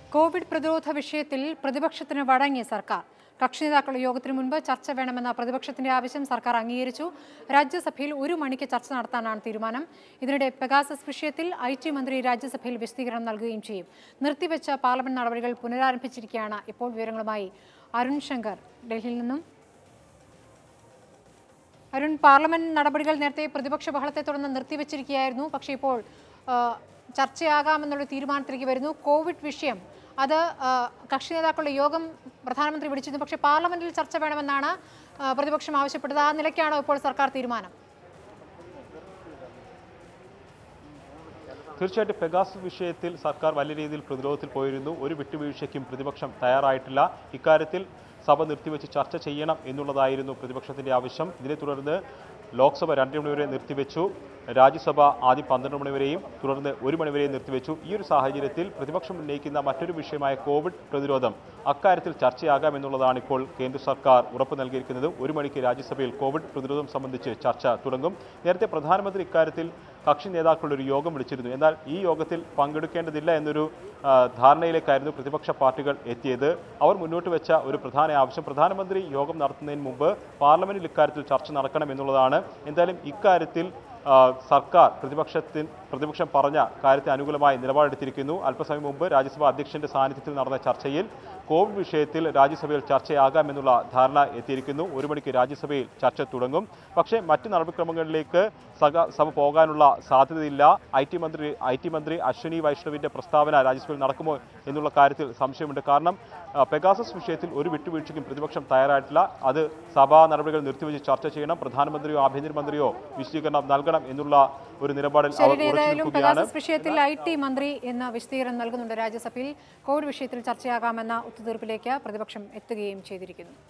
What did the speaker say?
Covid പ്രതിരോധ വിഷയത്തിൽ പ്രതിപക്ഷത്തിന് വഴങ്ങിയ സർക്കാർ കക്ഷി നേതാക്കളുടെ യോഗത്തിന് മുൻപ് ചർച്ച വേണമെന്ന പ്രതിപക്ഷത്തിന്റെ ആവശ്യം സർക്കാർ അംഗീകരിച്ചു രാജ്യസഭയിൽ ഒരു മണിക്ക് ചർച്ച നടത്താനാണ് തീരുമാനം ഇതിനിടെ പെഗാസസ് വിഷയത്തിൽ ഐ ടി മന്ത്രി രാജ്യസഭയിൽ വിശദീകരണം നൽകുകയും ചെയ്യും നിർത്തിവെച്ച പാർലമെന്റ് നടപടികൾ പുനരാരംഭിച്ചിരിക്കുകയാണ് ഇപ്പോൾ വിവരങ്ങളുമായി അരുൺ ശങ്കർ ഡൽഹിയിൽ നിന്നും അരുൺ പാർലമെന്റ് നടപടികൾ നേരത്തെ പ്രതിപക്ഷ ബഹളത്തെ തുടർന്ന് നിർത്തിവെച്ചിരിക്കുകയായിരുന്നു പക്ഷേ ഇപ്പോൾ ആ, ചർച്ചയാകാമെന്നുള്ള തീരുമാനത്തിലേക്ക് വരുന്നു കോവിഡ് വിഷയം അത് ആ, കക്ഷി നേതാക്കളുടെ യോഗം പ്രധാനമന്ത്രി വിളിച്ചിരുന്നു പക്ഷേ പാർലമെന്റിൽ ചർച്ച വേണമെന്നാണ് ആ, പ്രതിപക്ഷം ആവശ്യപ്പെട്ടത് ആ നിലയ്ക്കാണോ ഇപ്പോൾ സർക്കാർ തീരുമാനം തീർച്ചയായിട്ടും പെഗാസ് വിഷയത്തിൽ സർക്കാർ വലിയ രീതിയിൽ പ്രതിരോധത്തിൽ പോയിരുന്നു ഒരു വിട്ടുവീഴ്ചയ്ക്കും പ്രതിപക്ഷം തയ്യാറായിട്ടില്ല ഇക്കാര്യത്തിൽ സഭ നിർത്തിവെച്ച് ചർച്ച ചെയ്യണം എന്നുള്ളതായിരുന്നു പ്രതിപക്ഷത്തിന്റെ ആവശ്യം ഇതിനെ തുടർന്ന് ലോക്സഭ രണ്ട് മണിവരെ നിർത്തിവെച്ചു രാജ്യസഭ ആദ്യം പന്ത്രണ്ട് മണിവരെയും തുടർന്ന് ഒരു മണിവരെയും നിർത്തിവെച്ചു ഈ ഒരു സാഹചര്യത്തിൽ പ്രതിപക്ഷം ഉന്നയിക്കുന്ന മറ്റൊരു വിഷയമായ കോവിഡ് പ്രതിരോധം അക്കാര്യത്തിൽ ചർച്ചയാകാം എന്നുള്ളതാണ് ഇപ്പോൾ കേന്ദ്ര സർക്കാർ ഉറപ്പ് നൽകിയിരിക്കുന്നത് ഒരു മണിക്ക് രാജ്യസഭയിൽ കോവിഡ് പ്രതിരോധം സംബന്ധിച്ച് ചർച്ച തുടങ്ങും നേരത്തെ പ്രധാനമന്ത്രി ഇക്കാര്യത്തിൽ കക്ഷി നേതാക്കളുടെ ഒരു യോഗം വിളിച്ചിരുന്നു എന്നാൽ ഈ യോഗത്തിൽ പങ്കെടുക്കേണ്ടതില്ല എന്നൊരു ആ, ധാരണയിലേക്കായിരുന്നു പ്രതിപക്ഷ പാർട്ടികൾ എത്തിയത് അവർ മുന്നോട്ട് വെച്ച ഒരു പ്രധാന ആവശ്യം പ്രധാനമന്ത്രി യോഗം നടത്തുന്നതിന് മുമ്പ് പാർലമെന്റിൽ ഇക്കാര്യത്തിൽ ചർച്ച നടക്കണം എന്നുള്ളതാണ് എന്തായാലും ഇക്കാര്യത്തിൽ ആ, സർക്കാർ പ്രതിപക്ഷത്തിന് പ്രതിപക്ഷം പറഞ്ഞ കാര്യത്തെ അനുകൂലമായി നിലപാടെടുത്തിരിക്കുന്നു അല്പസമയം മുമ്പ് രാജ്യസഭാ അധ്യക്ഷന്റെ സാന്നിധ്യത്തിൽ നടന്ന ചർച്ചയിൽ കോവിഡ് വിഷയത്തിൽ രാജ്യസഭയിൽ ചർച്ചയാകാമെന്നുള്ള ധാരണ എത്തിയിരിക്കുന്നു ഒരു മണിക്ക് രാജ്യസഭയിൽ ചർച്ച തുടങ്ങും പക്ഷേ മറ്റ് നടപടിക്രമങ്ങളിലേക്ക് സഭ സഭ പോകാനുള്ള സാധ്യതയില്ല ഐ ടി മന്ത്രി ഐ ടി മന്ത്രി അശ്വിനി വൈഷ്ണവിന്റെ പ്രസ്താവന രാജ്യസഭയിൽ നടക്കുമോ എന്നുള്ള കാര്യത്തിൽ സംശയമുണ്ട് കാരണം ആ, പെഗാസസ് വിഷയത്തിൽ ഒരു വിട്ടുവീഴ്ചയ്ക്കും പ്രതിപക്ഷം തയ്യാറായിട്ടില്ല അത് സഭാ നടപടികൾ നിർത്തിവെച്ച് ചർച്ച ചെയ്യണം പ്രധാനമന്ത്രിയോ ആഭ്യന്തരമന്ത്രിയോ വിശദീകരണം നൽകണം എന്നുള്ള ഒരു നിലപാടിൽ അവർ ശരി ഉറച്ചു ഏതായാലും നിൽക്കുകയാണ് പെഗാസസ് വിഷയത്തിൽ ഐ ടി മന്ത്രി എന്ന വിശദീകരണം നൽകുന്നുണ്ട് രാജ്യസഭയിൽ കോവിഡ് വിഷയത്തിൽ ചർച്ചയാകാമെന്ന ഒത്തുതീർപ്പിലേക്ക് പ്രതിപക്ഷം എത്തുകയും ചെയ്തിരിക്കുന്നു